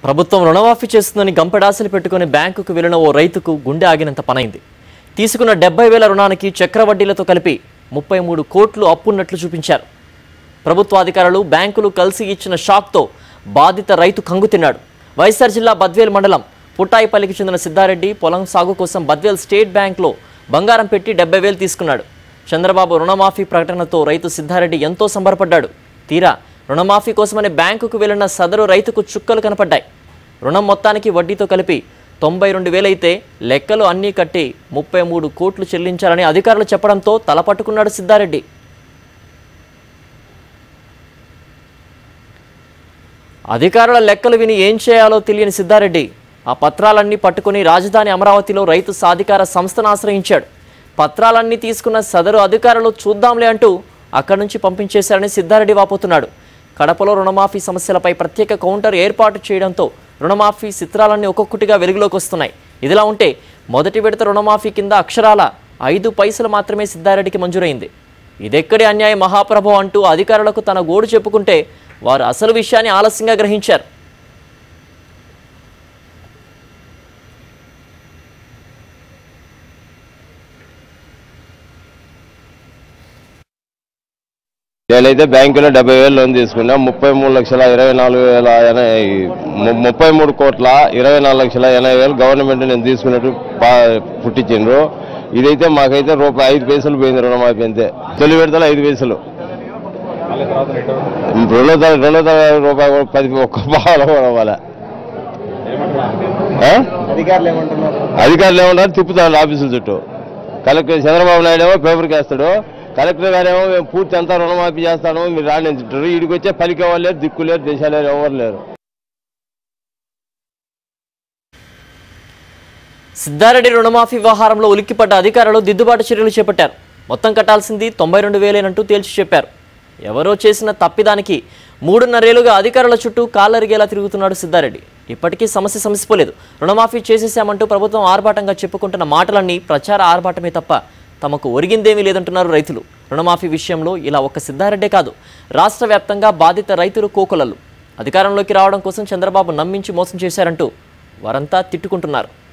ప్రభుత్వం రుణమాఫీ చేస్తుందని గంపెడాసలు పెట్టుకుని బ్యాంకుకు వెళ్లిన ఓ రైతుకు గుండె ఆగినంత పనైంది తీసుకున్న డెబ్బై వేల రుణానికి చక్రవడ్డీలతో కలిపి ముప్పై మూడు కోట్లు అప్పున్నట్లు చూపించారు ప్రభుత్వ అధికారులు బ్యాంకులు కలిసి ఇచ్చిన షాక్తో బాధిత రైతు కంగుతిన్నాడు వైఎస్ఆర్ జిల్లా బద్వేల్ మండలం పుట్టాయిపల్లికి చెందిన సిద్ధారెడ్డి పొలం సాగు కోసం బద్వేల్ స్టేట్ బ్యాంక్లో బంగారం పెట్టి డెబ్బై వేలు తీసుకున్నాడు చంద్రబాబు రుణమాఫీ ప్రకటనతో రైతు సిద్ధారెడ్డి ఎంతో సంబరపడ్డాడు తీరా రుణమాఫీ కోసమని బ్యాంకుకు వెళ్లిన సదరు రైతుకు చుక్కలు కనపడ్డాయి రుణం మొత్తానికి వడ్డీతో కలిపి తొంభై రెండు వేలైతే లెక్కలు అన్నీ కట్టి ముప్పై మూడు కోట్లు చెల్లించాలని అధికారులు చెప్పడంతో తలపట్టుకున్నాడు సిద్ధారెడ్డి అధికారుల లెక్కలు విని ఏం చేయాలో తెలియని సిద్ధారెడ్డి ఆ పత్రాలన్నీ పట్టుకుని రాజధాని అమరావతిలో రైతు సాధికార సంస్థను ఆశ్రయించాడు పత్రాలన్నీ తీసుకున్న సదరు అధికారులు చూద్దాంలే అంటూ అక్కడి నుంచి పంపించేశారని సిద్ధారెడ్డి వాపోతున్నాడు కడపలో రుణమాఫీ సమస్యలపై ప్రత్యేక కౌంటర్ ఏర్పాటు చేయడంతో రుణమాఫీ చిత్రాలన్నీ ఒక్కొక్కటిగా వెలుగులోకి వస్తున్నాయి ఇదిలా ఉంటే మొదటి విడత రుణమాఫీ కింద అక్షరాల ఐదు పైసలు మాత్రమే సిద్ధారెడ్డికి మంజూరైంది ఇదెక్కడి అన్యాయం మహాప్రభు అంటూ అధికారులకు తన గోడు చెప్పుకుంటే వారు అసలు విషయాన్ని ఆలస్యంగా గ్రహించారు నేనైతే బ్యాంకులో డెబ్బై వేలు లోన్ తీసుకున్నా ముప్పై మూడు లక్షల ఇరవై నాలుగు వేల ఎన- ము- ముప్పై మూడు కోట్ల ఇరవై నాలుగు లక్షల ఎనభై వేలు గవర్నమెంట్ నేను తీసుకున్నట్టు పా- పుట్టించిండ్రు ఇదైతే మాకైతే రూపాయి ఐదు పైసలు పోయింది రుణమాఫీ అంతే తొలి విడతలు ఐదు పైసలు రెండో తర రెండో తర రూపాయి కూడా పది ఒక్క పావుల కూడా అవ్వాలి ఆ? అధికారులు ఏమంటున్నారు అధికారులు ఏమన్నారు తిప్పుతారు ఆఫీసుల చుట్టూ కలెక్టర్ చంద్రబాబు నాయుడు ఏమో పేపర్కి వేస్తాడు కలెక్టర్ గారేమో మేము పూర్తి అంతా రుణమాఫీ చేస్తాను మీరు రాని అంటారు వీడికి వచ్చే పలికి ఎవరు లేరు దిక్కు లేరు దేశాలు లేరు ఎవరు లేరు సిద్ధారెడ్డి రుణమాఫీ వ్యవహారంలో ఉలిక్కిపడ్డ అధికారులు దిద్దుబాటు చర్యలు చేపట్టారు మొత్తం కట్టాల్సింది తొంభై రెండు వేలేనంటూ తేల్చి చెప్పారు ఎవరో చేసిన తప్పిదానికి మూడున్నరేళ్లుగా అధికారుల చుట్టూ కాళ్ళరిగేలా తిరుగుతున్నాడు సిద్ధారెడ్డి ఇప్పటికీ సమస్య సమసిపోలేదు రుణమాఫీ చేసేసామంటూ ప్రభుత్వం ఆర్భాటంగా చెప్పుకుంటున్న మాటలన్నీ ప్రచార ఆర్భాటమే తప్ప తమకు ఒరిగిందేమీ లేదంటున్నారు రైతులు రుణమాఫీ విషయంలో ఇలా ఒక్క సిద్ధారెడ్డే కాదు రాష్ట్ర వ్యాప్తంగా బాధిత రైతులు కోకొలలు అధికారంలోకి రావడం కోసం చంద్రబాబు నమ్మించి మోసం చేశారంటూ వారంతా తిట్టుకుంటున్నారు